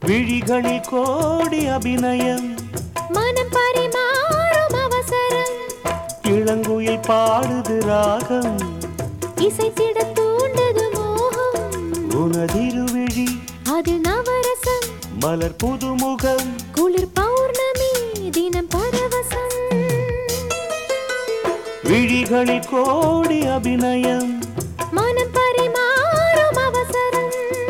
விழிகளில் கோடி அபிநயம் மனம் பரிமாறும் அவசரம் இளங்குயில் பாடுது ராகம் இசைத்திட தூண்டது மோகம் உனதிருவிழி அது நவரசம் மலர் புதுமுகம் குளிர் பௌர்ணமி தினம் பரவசம் விழிகளில் கோடி அபிநயம் மனம் பரிமாறும் அவசரம்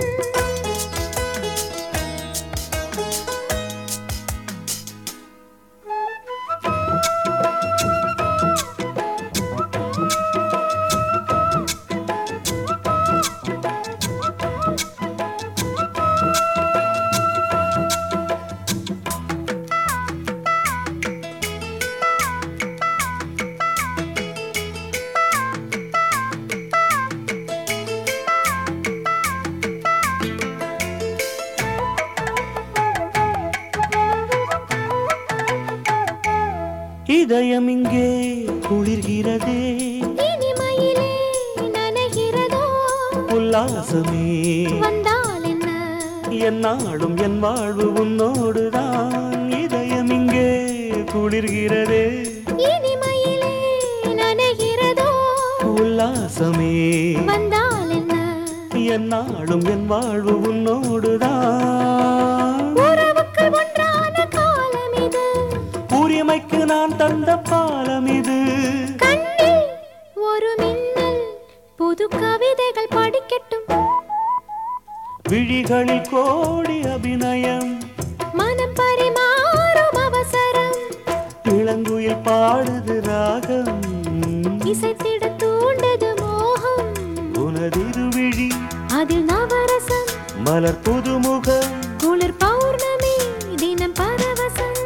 இதயம் இங்கே குளிர்கிறதே இனிமையிலே நனைகிறதோ உல்லாசமே வந்தால் என்ன என்னாலும் என் வாழ்வு உன்னோடுதான் இதயம் இங்கே குளிர்கிறதே இனிமையிலே நனைகிறதோ உல்லாசமே வந்தால் என்ன என்னாலும் என் வாழ்வு உன்னோடுதான் உறவுக்கு ஒன்றான காலம் இது உரிமைக்கு நான் தந்த பாலம் இது கண்ணில் ஒரு மின்னல் புது கவிதைகள் படிக்கட்டும் விழிகளில் கோடி அபிநயம் மனம் பரிமாறும் அவசரம் இளங்குயில் பாடுது ராகம் இசைத்திட தூண்டது மோகம் உனதிருவிழி அதில் நவரசம் மலர் புதுமுகம் குளிர் பௌர்ணமி தினம் பரவசம்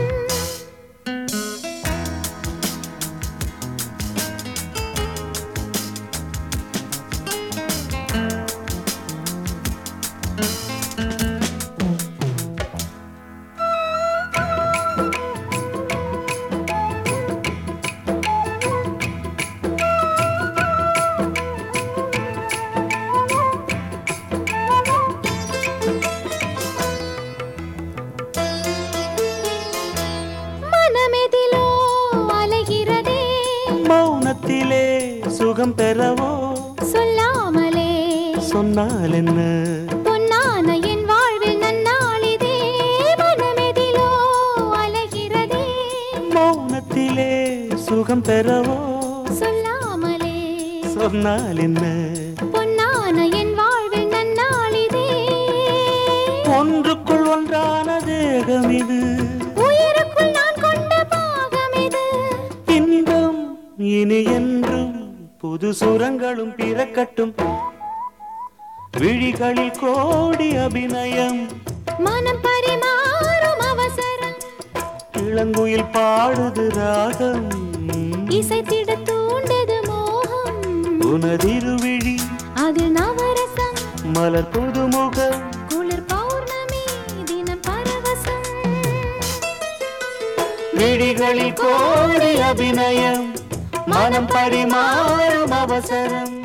மனமெதிலோ அலைகிறதே மௌனத்திலே சுகம் பெறவோ சொல்லாமலே சொன்னால் என்ன பொன்னான என் வாழ்வில் நன்னாளிதே மனமெதிலோ அலைகிறதே மௌனத்திலே சுகம் பெறவோ சொல்லாமலே சொன்னால் என்ன பொன்னான என் வாழ்வில் நன்னாளிதே ஒன்றுக்குள் ஒன்றான தேகம் இது உயிருக்குள் நான் கொண்ட பாகம் இது இன்பம் இனி என்றும் புது சுரங்களும் பிறக்கட்டும் விழிகளில் கோடி அபிநயம் மனம் பரிமாறும் அவசரம் இளங்குயில் பாடுது ராகம் இசைத்திட தூண்டது மோகம் உனதிருவிழி அது நவரசம் மலர் புதுமுகம் குளிர் பௌர்ணமி தினம் பரவசம் விழிகளில் கோடி அபிநயம் மனம் பரிமாறும் அவசரம்